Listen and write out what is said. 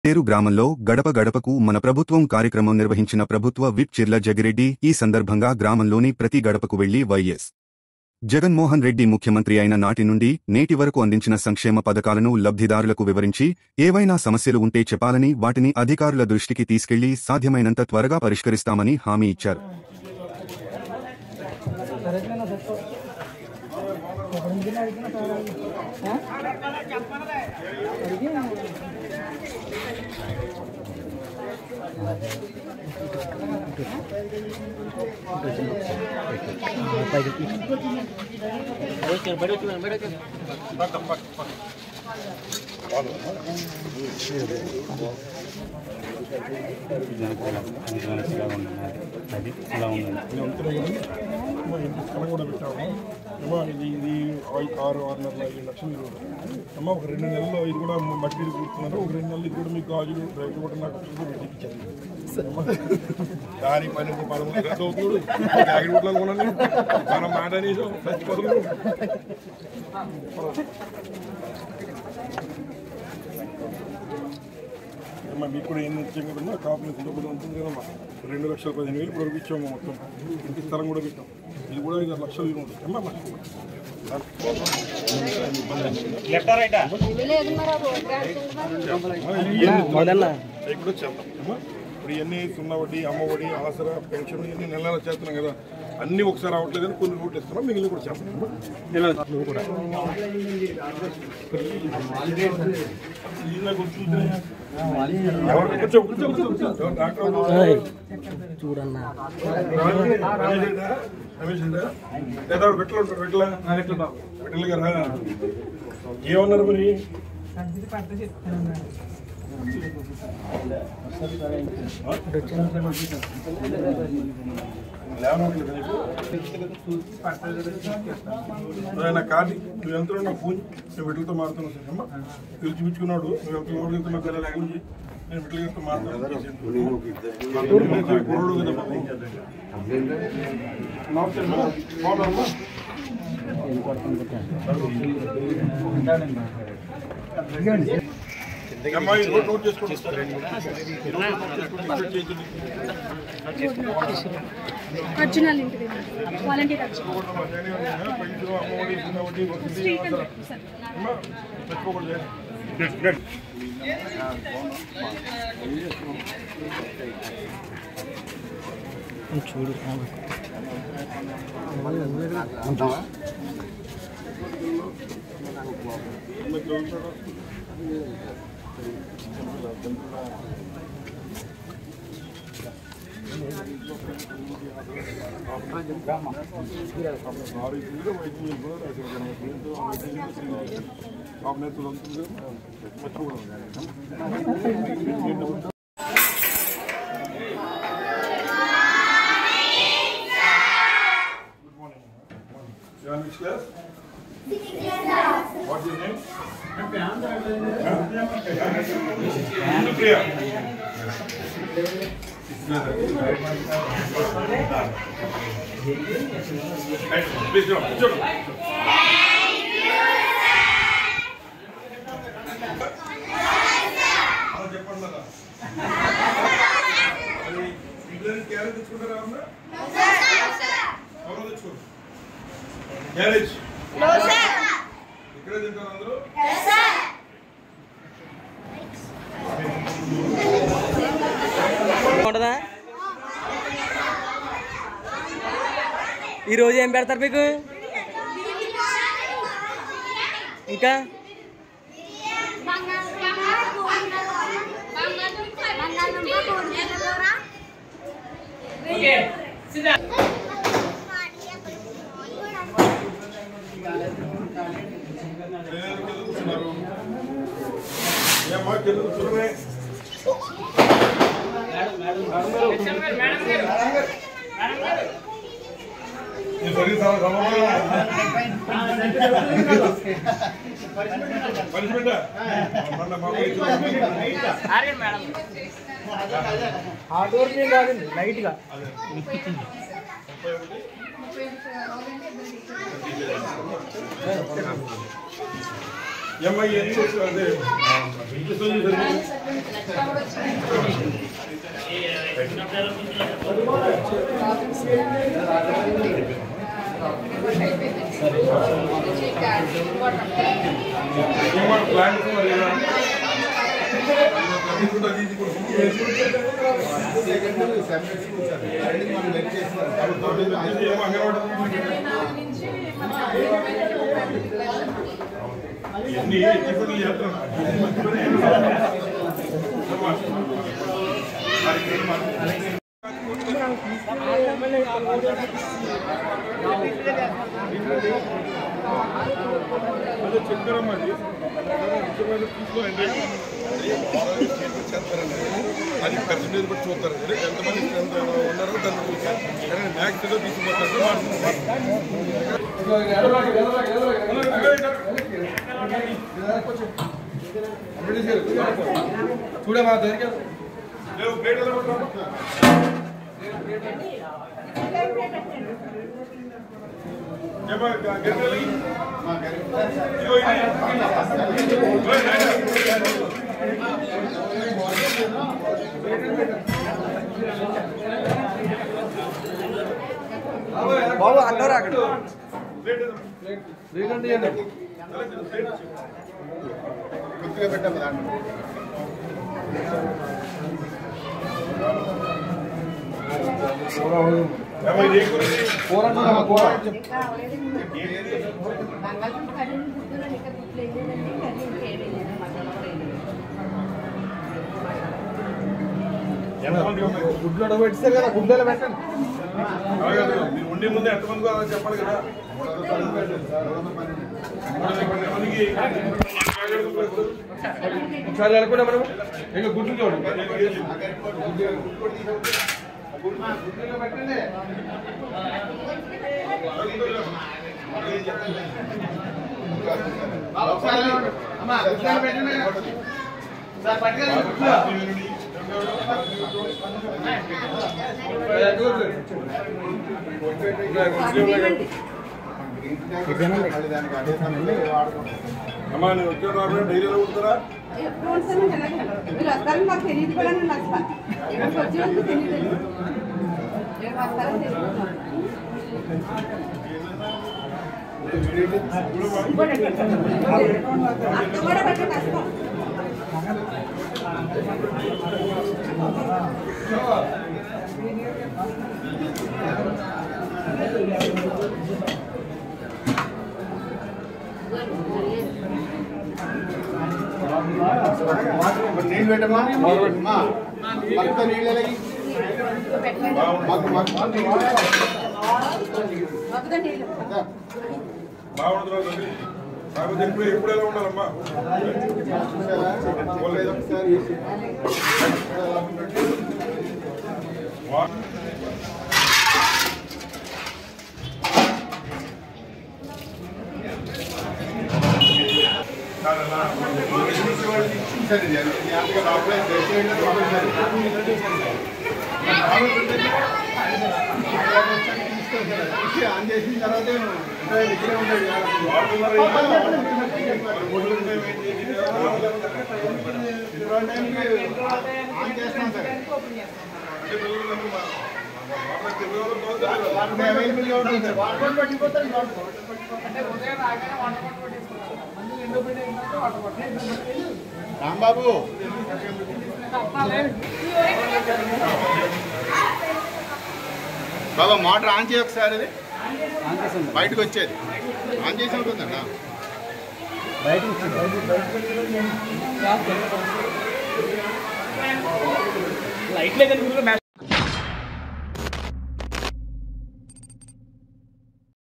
పేరు గ్రామంలో గడప గడపకు మన ప్రభుత్వం కార్యక్రమం నిర్వహించిన ప్రభుత్వ విప్ చిర్ల జగిరెడ్డి ఈ సందర్భంగా గ్రామంలోని ప్రతి గడపకు వెళ్లి వైఎస్ జగన్మోహన్ రెడ్డి ముఖ్యమంత్రి అయిన నాటి నుండి నేటి వరకు అందించిన సంక్షేమ పథకాలను లబ్ధిదారులకు వివరించి ఏవైనా సమస్యలు ఉంటే చెప్పాలని వాటిని అధికారుల దృష్టికి తీసుకెళ్లి సాధ్యమైనంత త్వరగా పరిష్కరిస్తామని హామీ ఇచ్చారు అది అలా ఉన్నది స్థలం కూడా పెట్టాము అమ్మా ఇది ఇది ఐ- ఆరు ఆరున్నర ఐదు లక్షలు ఇది కూడా. అమ్మ ఒక రెండు నెలల్లో ఇది కూడా మట్టి కూర్చున్నారు ఒక రెండు నెలలు ఇది కూడా మీకు గాజులు రైతు కూడా నాకు కూడా పెట్టించారు అమ్మా. దాని పని పదమూడు చదువుతుడు జాకెట్ కుట్లు అనుకున్నాను మనం మాట అనేసి చచ్చిపోతున్నాడు అమ్మా మీకు కూడా ఏం నిత్యం కదమ్మా కాపులు ఇంత కూడా ఉంటుంది కదమ్మా రెండు లక్షల పదిహేను వేలు ఇప్పుడు ఇచ్చాము మొత్తం ఇంత స్థలం కూడా పెట్టాం ఇది కూడా ఐదు ఆరు లక్షలు విలువ ఉంటుంది అమ్మా లేదు మరి ఆ రోడ్డు కాడుతుంది అవి కూడా చేద్దాం అమ్మా ఇప్పుడు ఇవన్నీ సున్నా వడ్డీ అమ్మ ఒడి ఆసరా పెన్షన్ ఇవన్నీ నెల నెల చేస్తున్నాం కదా అన్నీ ఒకసారి అవ్వట్లేదు అని కొన్ని రోడ్లు ఇస్తున్నాం మిగిలిన కూడా చేస్తాం అమ్మా నువ్వు కూడా ఈయన కొంచెం చూస్తే ఎవరు కూర్చో కూర్చో కూర్చో కూర్చో డాక్టర్ చూడన్నా రమేష్ ఏంటా? రమేష్ ఏంటా? లేదా వెట్ల ఉంటాడు వెట్ల వెట్ల గారా ఏమన్నారు మరి లేవనట్లేదు నీకు? నువ్వు నా కార్డు నువ్వు ఎంత నాకు ఫోన్ నేను విట్లతో మారుతున్నాను సార్ అమ్మా వీళ్ళు చూపించుకున్నాడు నువ్వు ఎంత లోడ్ వెళ్తున్నా కదా ఫోన్ చేయి నేను విట్ల గారితో మాట్లాడుతున్నాను కుర్రోడు కదా బాబు నమస్తే అమ్మా. బాగున్నారమ్మా? అమ్మా, ఈ రోడ్ నోట్ చేసుకోండి. ఈ రోడ్ నోట్ చేసుకోండి. ఇన్సర్ట్ చేయించండి. అర్జునాలు ఇంటి దగ్గర వాలంటీర్ అర్జున్ పెన్షన్, అమ్మఒడి, చిన్నఒడి, వసతి, స్ట్రీట్ అని ఆసరా. చెప్పి సార్ అమ్మా, పెట్టుకోకూడదు. చూడు అమ్మా, చదువుతాడా? ఆరోగ్యంగా వైద్యం కూడా రాశారు కదా. దీంతో వైద్యం చేసి పాప నేతలు ఉంటుంది మర్చిపోకూడదు. Good morning. You are in which class? What's your name? Supriya. Right, please go. Good. అలా చెప్పండి కదా. మరి పిల్లల్ని క్యారేజ్ తెచ్చుకుంటారా అమ్మా? ఎవరు తెచ్చుకోరు క్యారేజ్ ఇక్కడే తింటారు అందరూ ఉంటుందా ఈరోజు ఏం పెడతారు మీకు ఇంకా నేనేందుకు కింద కూర్చున్నారు ఏమ్మా కింద కూర్చున్నామే నేను సరిగ్గా సమ- సమాధానం పనిష్మెంటా? మొన్న మాకు ఇచ్చిన- హార్డ్ వర్క్ ఏం కాదండి లైట్గా ముప్పై ఒకటి ఎంఐ ఎన్ని చేస్తారు అదే కృష్ణ చూసారు ఏమన్నా ప్లాన్స్ మరి కదా అది కూడా అది ఇది కూడా బుక్ చేసి ఇది ఏమో అంగన్వాడీ ఎన్ని టిఫిన్లు అదే చెప్పారమ్మా అది తీసుకోండి అది పర్సంటేజ్ బట్టి చూస్తారు అదే ఎంతమంది ఎంత ఉన్నారో దాన్ని చూస్తారు కానీ మ్యాక్స్ ఏదో తీసుకుపోతారు చూడమా దగ్గర లేవు ప్లేట్ ఎలా పట్టుకోండి ఏమా గెట్టలి ఇగో ఇది ఓయ్ నాయనా బాబు అడ్డోరా అక్కడ ప్లేట్ ఏదో. గుర్తుగా పెట్టాము దాంట్లో ఏమా ఇది ఏ కూర ఇది? బంగాళదుంప కర్రీ గుడ్డులో ఇంకా గుడ్లు వేయలేదండి కర్రీ ఇంకేమీ లేదు మసాలా కూడా వేయలేదు ఎంతమంది ఉన్నారు? గుడ్లు అడగబెట్టిస్తారు కదా గుడ్లలో పెట్టండి అలాగే కాదు, మీరు ఉండే ముందే ఎంతమంది కావాలో చెప్పాలి కదా ఎంతమందికి ఒకసారి అనుకున్నా మనం ఇంకా గుడ్లు చూడండి అమ్మా నేను వచ్చాను రాబోయే డైరీలో ఉంటారా ఎప్పుడు వస్తారో తెలియదు మీరు వస్తారని నాకు తెలియదు కూడా నేను అసలు ఇక్కడికి వచ్చేందుకు తెలియదు మీరు వస్తారని తెలియదు అక్క కూడా పెట్టే కష్టం నీళ్ళు పెట్టమ్మా అమ్మా మొత్తం నీళ్ళు ఎలాగి మాకు మాకు మొత్తం నీళ్ళు బాగుంటుంది రోజు కాకపోతే ఎప్పుడు ఎప్పుడు ఎలా ఉండాలమ్మా ఒకసారి వా- కాదన్నా, సరే జాగ్రత్తగా లోపలే దయచేయండి లోపలికి సరే. ఆన్ చేసిన తర్వాత ఉంటాయి, ఇక్కడే ఉంటాయి వాడుతున్నారు ఏంటి? మరి ఒడ్లు ఉంటే ఏంటి? ఇంట్లో టైంకి ఆన్ చేస్తాం సార్ అంటే పిల్లలు నన్ను మా- వాళ్ళకి తెలియదు, తెలియదు. వాటర్ అవైలబుల్గా ఉంటుంది సార్ వాటర్ పట్టిపోతారు రాంబాబు బాబా మోటార్ ఆన్ చేయ ఒకసారి అది బయటకు వచ్చేది ఆన్ చేసి ఉంటుందన్నా లైట్లే కనుక మ్యాచ్